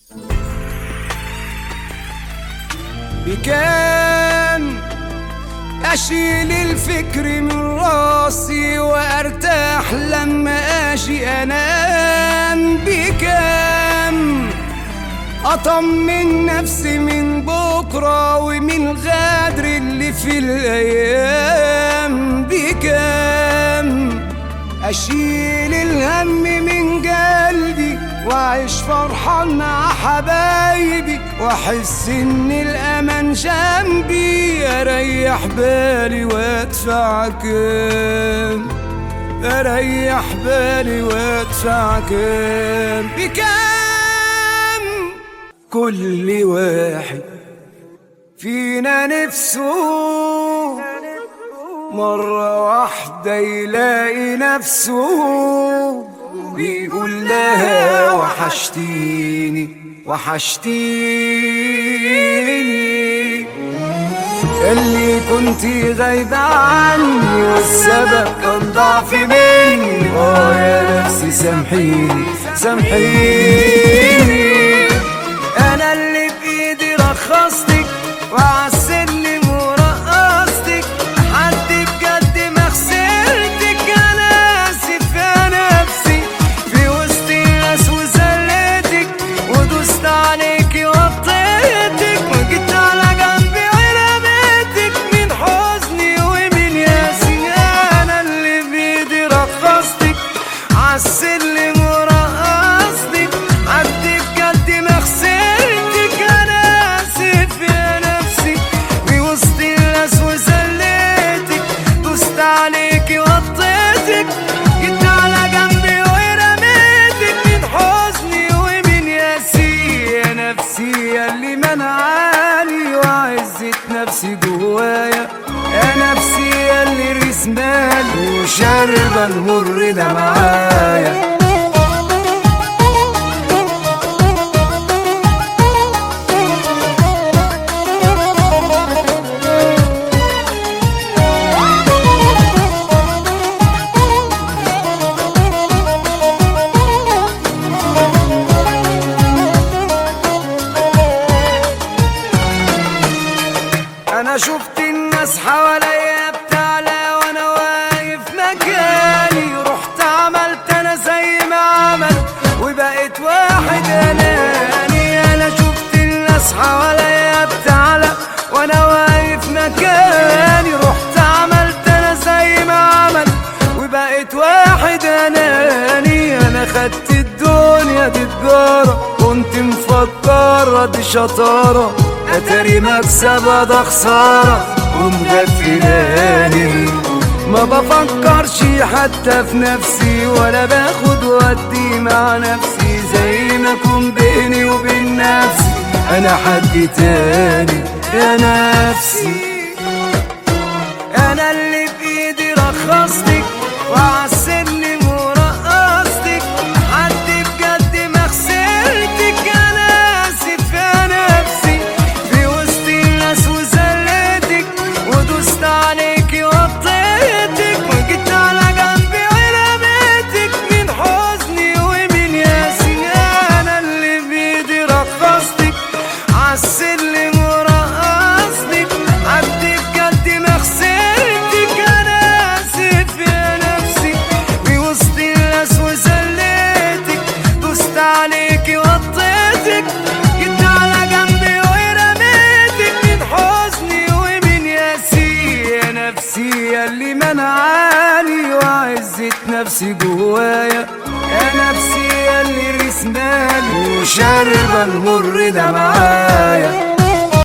بكام أشيل الفكر من راسي وأرتاح لما أجي أنام بكام أطمن نفسي من بكرة ومن غدر اللي في الأيام بكام أشيل الهم من قلبي وأعيش فرحان مع حبايبي وأحس إن الأمان جنبي أريح بالي وأدفع كام أريح بالي وأدفع كام بكام كل واحد فينا نفسه مرة واحدة يلاقي نفسه بيقول لها وحشتيني وحشتيني اللي كنتي غايبة عني والسبب كان ضعف مني اه يا نفسي سامحيني سامحيني انا اللي بايدي رخصتك وعالسلم ورقصتك لحد بجد ما خسرتك انا اسف يا نفسي في وسط الناس وزلتك ودوست عليكي وطيتك وجيت على جنبي ورميتك من حزني ومن ياسي انا اللي بايدي رقصتك عالسلم ورقصتك حد بجد ما خسرتك انا اسف يا نفسي في وسط الناس وزلتك دوست عليكي وطيتك جيت على جنبي ورميتك من حزني ومن ياسي يا نفسي اللي منعاني وعزت نفسي جوايا يا نفسي اللي رسمال وشاربة المر ده معايا انا شفت الناس حواليا بتعلى وانا واقف مكاني رحت عملت انا زي ما عمل وبقيت واحد اناني انا شفت الناس حواليا بتعلى وانا واقف مكاني رحت عملت انا زي ما عمل وبقيت واحد اناني انا خدت الدنيا دي تجارة كنت مفكرة دي شطارة اتاري مكسبة ده خسارة ومغفلاني ما بفكرش حتى في نفسي ولا باخد ودي مع نفسي زي ما اكون بيني وبين نفسي انا حد تاني يا نفسي انا اللي بايدي رخصتك وعالسلم ورقصتك حد بجد ما خسرتك انا اسف يا نفسي في وسط الناس وزلتك ودوست عليكي وطيتك وجيت على جنبي ورميتك من حزني ومن ياسي انا اللي بايدي رقصتك عالسلم ورقصتك حد بجد ما خسرتك انا اسف يا نفسي في وسط الناس وزلتك دوست عليكي وطيتك جيت على جنبي ورميتك من حزني ومن ياسي يا نفسي اللي منعاني وعزت نفسي جوايا يا نفسي اللي رسمالي وشاربة المر ده معايا